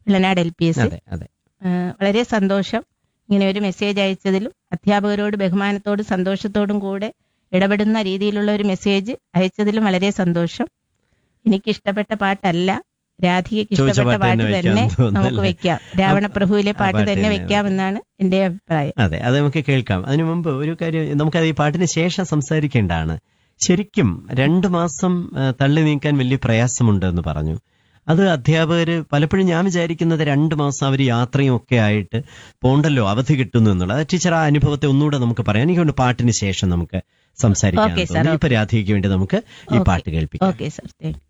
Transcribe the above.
Elanad L P S അതെ അതെ വളരെ സന്തോഷം ഇങ്ങനെ ഒരു മെസ്സേജ് അയച്ചതിലും അധ്യാപകരോട് ബഹുമാനത്തോടും സന്തോഷത്തോടും കൂടെ ഇടപെടുന്ന രീതിയിലുള്ള ഒരു മെസ്സേജ് അയച്ചതിലും വളരെ സന്തോഷം എനിക്ക് ഇഷ്ടപ്പെട്ട പാട്ടല്ല രാധികയ്ക്ക് ചോദിച്ച ഇഷ്ടപ്പെട്ട പാട്ട് പാട്ട് തന്നെ തന്നെ വെക്കാം തോന്നുന്നു നമുക്ക് അല്ലേ? വെക്കാം രാവണപ്രഭുവിലെ ആ പാട്ട് പാട്ട് തന്നെ തന്നെ വെക്കാമെന്നാണ് എന്റെ അഭിപ്രായം അതെ അത് നമുക്ക് കേൾക്കാം അതിനു മുമ്പ് ഒരു കാര്യം നമുക്കത് ഈ പാട്ടിന് ശേഷം സംസാരിക്കേണ്ടതാണ് ശരിക്കും രണ്ടു മാസം ആ, തള്ളി നീക്കാൻ വലിയ പ്രയാസമുണ്ട് എന്ന് പറഞ്ഞു അത് അധ്യാപകര് പലപ്പോഴും ഞാൻ വിചാരിക്കുന്നത് രണ്ടു മാസം അവർ യാത്രയും ഒക്കെ ആയിട്ട് പോണ്ടല്ലോ അവധി കിട്ടുന്നു എന്നുള്ളത് ടീച്ചർ ആ അനുഭവത്തെ ഒന്നുകൂടെ നമുക്ക് പറയാം എനിക്ക് തോന്നുന്നു പാട്ടിന് ശേഷം നമുക്ക് സംസാരിക്കാം Okay, sir, തോന്നുന്നു. ഇപ്പൊ രാധികയ്ക്ക് വേണ്ടി നമുക്ക് ഈ Okay. പാട്ട് കേൾപ്പിക്കാം ഓക്കെ സാർ താങ്ക്